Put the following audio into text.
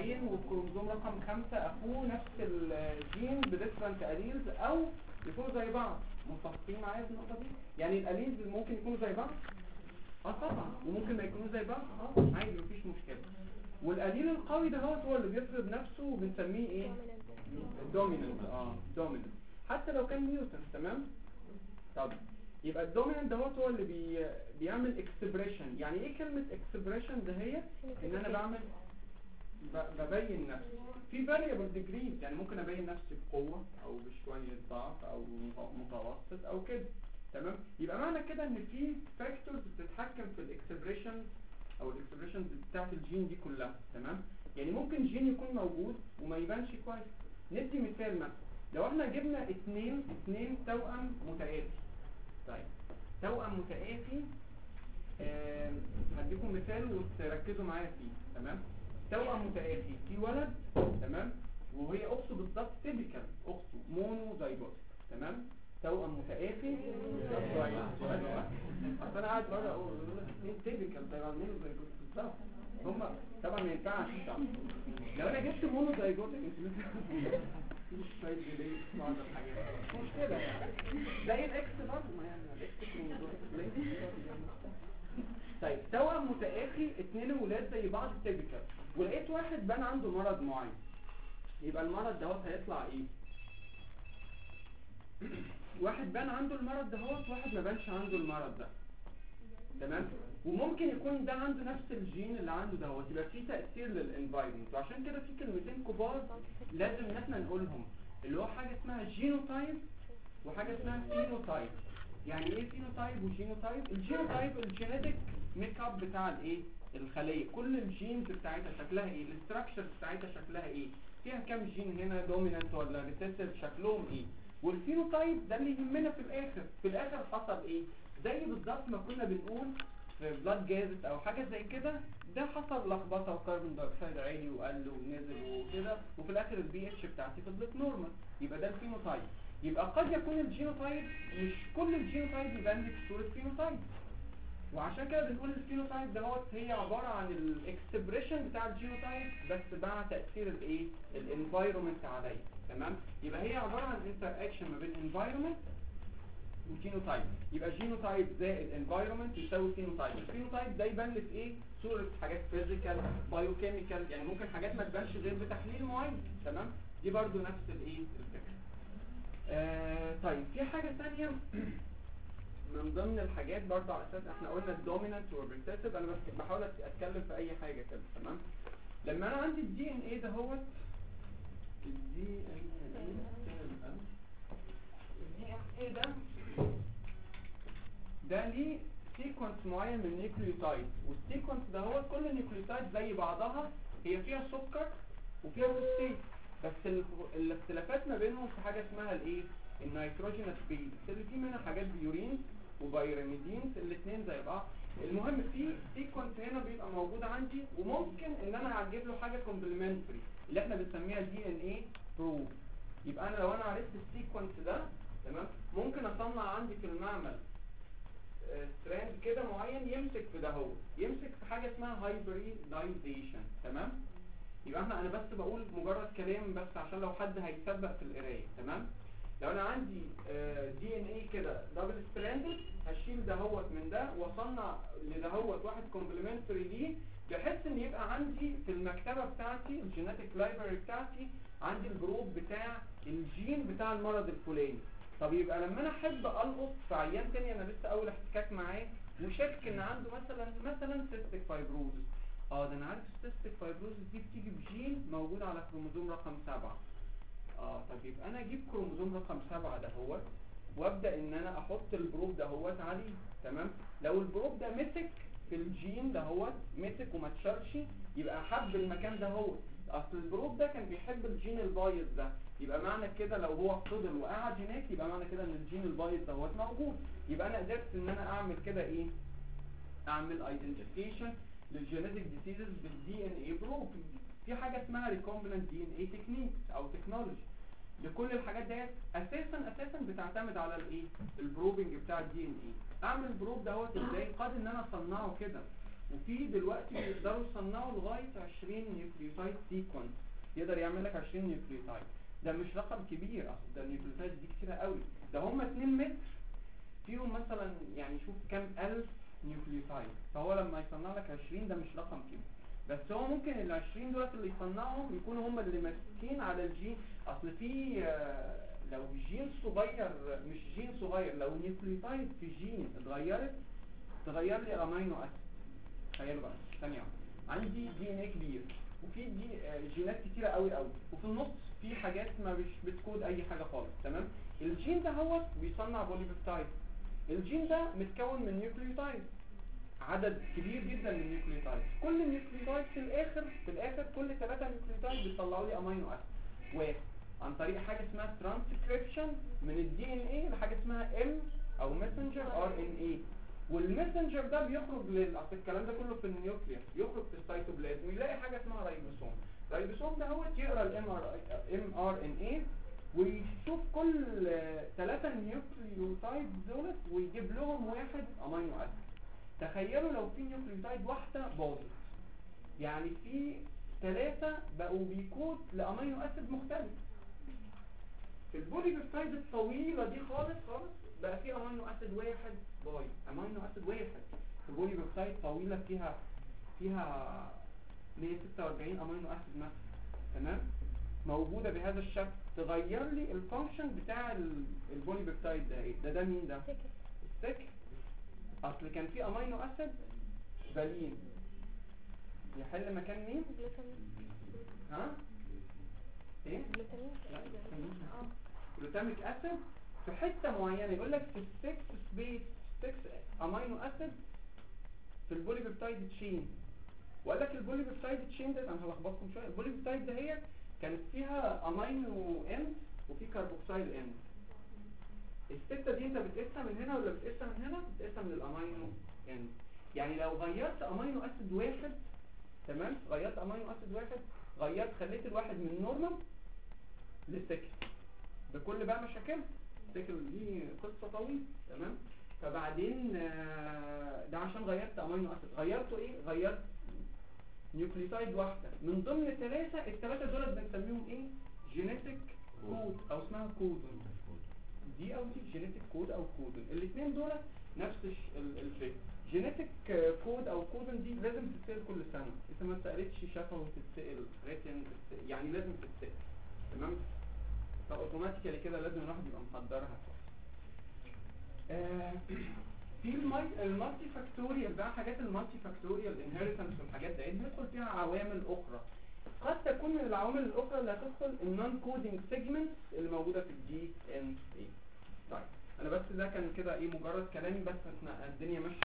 عيل والكروموزوم رقم خمسة اخوه نفس الجين بديفرنت اليلز او يكونوا زي بعض متفقين معايا في النقطه دي يعني الاليلز ممكن يكونوا زي بعض اه طبعا وممكن ما يكونوا زي بعض اه عادي مفيش مشكله والقليل القوي ده هو هو اللي بيفرض نفسه وبنسميه ايه الدوميننت اه دوميننت حتى لو كان ميوتنت تمام طب يبقى الدوميننت ده هو اللي بي بيعمل اكسبريشن يعني ايه كلمه اكسبريشن ده هي ان انا بعمل ب- ببين نفسي في variable degrees يعني ممكن ابين نفسي بقوه او بشويه ضعف او متوسط او كده تمام يبقى معنى كده ان في فاكتورز بتتحكم في الاكسبريشن او الاكسبريشن بتاعت الجين دي كلها تمام يعني ممكن جين يكون موجود وما يبانش كويس ندي مثال مثلا لو احنا جبنا اتنين اتنين توأم متآتي طيب توأم متآتي آم، هديكم مثال وتركزوا معايا فيه تمام توأم متآتي في ولد تمام وهي اخته بالظبط تيبيكال اخته مونو زيجوت تمام توأم متآتي اصل انا قاعد بره اقول ايه تيبيكال طيب مونو زيجوت بالظبط هم طبعا ما ينفعش طبعا لو انا جبت مونو زيجوت مش شويه ديلي بعض الحاجات مش مشكله يعني زي الاكس برضه ما يعني الاكس كروموزوم طيب توأم متآخي اتنين ولاد زي بعض تيبيكال ولقيت واحد بان عنده مرض معين يبقى المرض دوت هيطلع ايه واحد بان عنده المرض دهوت واحد ما بانش عنده المرض ده تمام وممكن يكون ده عنده نفس الجين اللي عنده دهوت يبقى في تأثير للانفايرمنت وعشان كده في كلمتين كبار لازم ان احنا نقولهم اللي هو حاجة اسمها جينوتايب وحاجة اسمها فينوتايب يعني ايه فينوتايب وجينوتايب الجينوتايب الجينيتك ميك اب بتاع الايه الخليه كل الجينز بتاعتها شكلها ايه الاستراكشر بتاعتها شكلها ايه فيها كام جين هنا دومينانت ولا ريسيسيف شكلهم ايه والفينوتايب ده اللي يهمنا في الاخر في الاخر حصل ايه زي بالظبط ما كنا بنقول في بلاد جازت او حاجه زي كده ده حصل لخبطه وكربون دايوكسيد عالي وقل ونزل وكده وفي الاخر البي اتش بتاعتي فضلت نورمال يبقى ده الفينوتايب يبقى قد يكون الجينوتايب مش كل الجينوتايب يبان لي في صوره فينوتايب وعشان كده بنقول الفينوتايب دوت هي عباره عن الاكسبريشن بتاع الجينوتايب بس مع تاثير الايه الانفايرمنت عليه تمام يبقى هي عباره عن انتر اكشن ما بين انفايرمنت وجينوتايب يبقى جينوتايب زائد انفايرمنت يساوي فينوتايب الفينوتايب ده يبان لي في ايه صوره حاجات فيزيكال بايوكيميكال يعني ممكن حاجات ما تبانش غير بتحليل معين تمام دي برضو نفس الايه الفكره آه طيب في حاجه ثانيه من ضمن الحاجات برضه على اساس احنا قلنا الدومينانت والريسيسيف انا بس بحاول اتكلم في اي حاجه كده تمام لما انا عندي الدي ان ايه دهوت الدي ان ايه الدي ان ايه ده ده ليه سيكونس معين من النيوكليوتايد والسيكونس ده هو كل النيوكليوتايد زي بعضها هي فيها سكر وفيها فوسفات بس ال- الاختلافات ما بينهم في حاجه اسمها الايه النيتروجينس بيز اللي فيه منها حاجات بيورينز وبايرميدينز الاثنين زي بعض المهم في سيكونس هنا بيبقى موجود عندي وممكن ان انا هجيب له حاجه كومبلمنتري اللي احنا بنسميها دي ان ايه بروف يبقى انا لو انا عرفت السيكونس ده تمام ممكن اصنع عندي في المعمل ستراند كده معين يمسك في ده هو يمسك في حاجه اسمها هايبريدايزيشن تمام يبقى احنا انا بس بقول مجرد كلام بس عشان لو حد هيسبق في القرايه تمام لو انا عندي دي ان ايه كده دبل ستراندد هشيل دهوت من ده واصنع لدهوت واحد كومبلمنتري ليه بحيث ان يبقى عندي في المكتبه بتاعتي الجينيتك لايبرري بتاعتي عندي الجروب بتاع الجين بتاع المرض الفلاني طب يبقى لما انا احب القط في عيان تاني انا لسه اول احتكاك معاه وشاكك ان عنده مثلا مثلا سيستيك فايبروزس اه ده انا عارف السيستيك فايبروزس دي بتيجي بجين موجود على كروموزوم رقم سبعة اه طب يبقى انا اجيب كروموزوم رقم سبعة ده هو وابدا ان انا احط البروب ده هوت عليه تمام لو البروب ده مسك في الجين ده هوت مسك وما اتشالش يبقى حب المكان ده هو اصل البروب ده كان بيحب الجين البايظ ده يبقى معنى كده لو هو فضل وقعد هناك يبقى معنى كده ان الجين البايظ ده هوت موجود يبقى انا قدرت ان انا اعمل كده ايه اعمل ايدنتيفيكيشن للجينيتك ديسيزز بالدي ان اي بروب في حاجه اسمها ريكومبيننت دي ان اي تكنيكس او تكنولوجي لكل الحاجات ديت اساسا اساسا بتعتمد على الايه البروبنج بتاع الدي ان اي اعمل البروب دوت ازاي قد ان انا اصنعه كده وفي دلوقتي بيقدروا يصنعوا لغايه 20 نيوكليوتايد سيكونس يقدر يعمل لك 20 نيوكليوتايد ده مش رقم كبير اصل ده النيوكليوتايد دي كتيره قوي ده هم 2 متر فيهم مثلا يعني شوف كام الف نيوكليوتايد فهو لما يصنع لك 20 ده مش رقم كبير بس هو ممكن ال 20 دولت اللي يصنعهم يكونوا هم اللي ماسكين على الجين اصل في آه، لو جين صغير مش جين صغير لو نيوكليوتايد في جين اتغيرت تغير لي امينو اسيد تخيلوا بقى ثانيه واحدة. عندي دي ان ايه كبير وفي دي آه، جينات كتيره قوي قوي وفي النص في حاجات ما مش بتكود اي حاجه خالص تمام الجين ده هو بيصنع بوليبيبتايد الجين ده متكون من نيوكليوتايد عدد كبير جدا من النيوكليوتايد كل النيوكليوتايد في الاخر في الاخر كل ثلاثه نيوكليوتايد بيطلعوا لي امينو اسيد واحد عن طريق حاجه اسمها ترانسكريبشن من الدي ان ايه لحاجه اسمها ام او ماسنجر ار ان اي والماسنجر ده بيخرج لل اصل الكلام ده كله في النيوكليوس يخرج في السيتوبلازم ويلاقي حاجه اسمها رايبوسوم الرايبوسوم ده هو يقرا الام ار ام ار ان اي ويشوف كل ثلاثه نيوكليوتايد دولت ويجيب لهم واحد امينو اسيد تخيلوا لو في نيوكليوتايد واحده باظت يعني في ثلاثه بقوا بيكود لامينو اسيد مختلف في البولي بيبتايد الطويلة دي خالص خالص بقى فيه امينو اسيد واحد باي امينو اسيد واحد في البولي بيبتايد طويلة فيها فيها 146 امينو اسيد مثلا تمام موجودة بهذا الشكل تغير لي الفانكشن بتاع ال- البولي بيبتايد ده ايه ده ده مين ده سكر السكر اصل كان في امينو اسيد فالين يحل مكان مين جلوتامين ها ايه جلوتامين لا، جلوتامين. اه جلوتاميك اسيد في حته معينه يقول لك في 6 سبيس 6 امينو اسيد في البولي بيبتايد تشين وقال لك البولي بيبتايد تشين ده انا هلخبطكم شويه البولي بيبتايد ده هي كانت فيها امينو اند وفي كربوكسيل اند الستة دي انت بتقيسها من هنا ولا بتقيسها من هنا بتقيسها من الامينو اند يعني لو غيرت امينو اسيد واحد تمام غيرت امينو اسيد واحد غيرت خليت الواحد من نورمال للسكر بكل بقى مشاكل السكر دي قصة طويلة تمام فبعدين آه، ده عشان غيرت امينو اسيد غيرته ايه غيرت نيوكليوتايد واحدة من ضمن ثلاثة الثلاثة دول بنسميهم ايه جينيتك كود او اسمها كودون دي او دي جينيتك كود او كودون الاثنين دول نفس الش- ال- الفكرة جينيتك كود او كودون دي لازم تتسأل كل سنة انت ما اتسألتش شفوي تتسأل ريتن تتسأل يعني لازم تتسأل تمام فاوتوماتيكالي كده لازم الواحد يبقى محضرها آه، في المي- المالتي فاكتوريال بقى حاجات المالتي فاكتوريال انهيرتنس والحاجات دي بيدخل فيها عوامل اخرى قد تكون من العوامل الاخرى اللي هتدخل النون كودينج سيجمنتس اللي موجوده في الدي ان اي طيب انا بس ده كان كده ايه مجرد كلامي بس احنا الدنيا ماشيه